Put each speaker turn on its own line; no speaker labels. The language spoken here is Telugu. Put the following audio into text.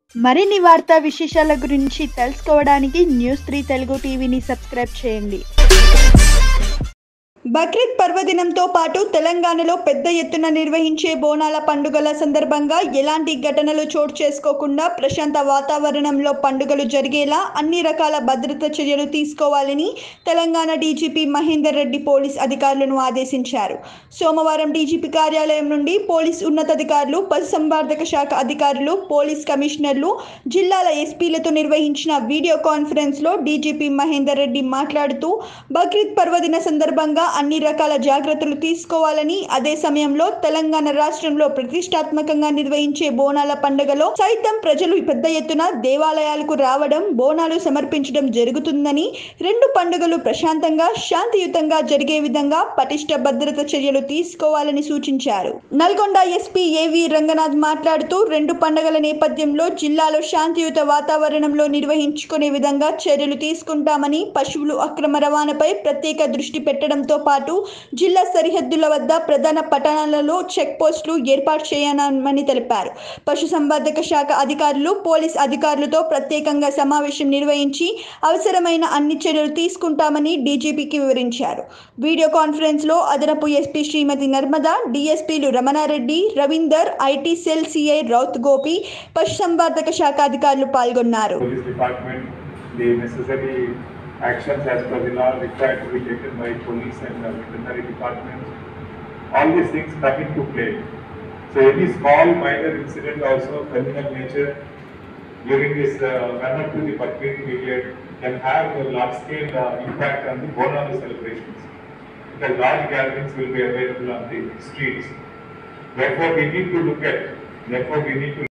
మరిన్ని వార్తా విశేషాల గురించి తెలుసుకోవడానికి న్యూస్ త్రీ తెలుగు టీవీని సబ్స్క్రైబ్ చేయండి బక్రీద్ పర్వదినంతో పాటు తెలంగాణలో పెద్ద ఎత్తున నిర్వహించే బోనాల పండుగల సందర్భంగా ఎలాంటి ఘటనలు చోటు చేసుకోకుండా ప్రశాంత వాతావరణంలో పండుగలు జరిగేలా అన్ని రకాల భద్రత చర్యలు తీసుకోవాలని తెలంగాణ డీజీపీ మహేందర్ రెడ్డి పోలీస్ అధికారులను ఆదేశించారు సోమవారం డీజీపీ కార్యాలయం నుండి పోలీస్ ఉన్నతాధికారులు పశుసంవర్ధక శాఖ అధికారులు పోలీస్ కమిషనర్లు జిల్లాల ఎస్పీలతో నిర్వహించిన వీడియో కాన్ఫరెన్స్లో డీజీపీ మహేందర్ రెడ్డి మాట్లాడుతూ బక్రీద్ పర్వదిన సందర్భంగా అన్ని రకాల జాగ్రత్తలు తీసుకోవాలని అదే సమయంలో తెలంగాణ రాష్ట్రంలో ప్రతిష్టాత్మకంగా నిర్వహించే బోనాల పండుగలో సైతం ప్రజలు పెద్ద ఎత్తున దేవాలయాలకు రావడం బోనాలు సమర్పించడం జరుగుతుందని రెండు పండుగలు ప్రశాంతంగా శాంతియుతంగా జరిగే విధంగా పటిష్ట భద్రత చర్యలు తీసుకోవాలని సూచించారు నల్గొండ ఎస్పీ ఏవి రంగనాథ్ మాట్లాడుతూ రెండు పండుగల నేపథ్యంలో జిల్లాలో శాంతియుత వాతావరణంలో నిర్వహించుకునే విధంగా చర్యలు తీసుకుంటామని పశువులు అక్రమ రవాణాపై ప్రత్యేక దృష్టి పెట్టడంతో పాటు జిల్లా సరిహద్దుల వద్ద ప్రధాన పట్టణాలలో చెక్ పోస్టులు ఏర్పాటు చేయనుమని తెలిపారు పశుసంవర్ధక శాఖ అధికారులు పోలీస్ అధికారులతో ప్రత్యేకంగా సమావేశం నిర్వహించి అవసరమైన అన్ని చర్యలు తీసుకుంటామని డీజీపీకి వివరించారు వీడియో కాన్ఫరెన్స్లో అదనపు ఎస్పీ శ్రీమతి నర్మద డీఎస్పీలు Ramanareddy Ravinder IT cell CI Rauth Gopi పశుసంవర్ధక శాఖ అధికారులు పాల్గొన్నారు
police department, the necessary actions as per the law required to be taken by police and uh, veterinary departments. All these things come into play. So any small minor incident also criminal nature during this uh, run up to the Bakrid period can have a large scale uh, impact on the Bonana celebrations. Because large gatherings will be available on the streets. Therefore, we need to look at, therefore we need to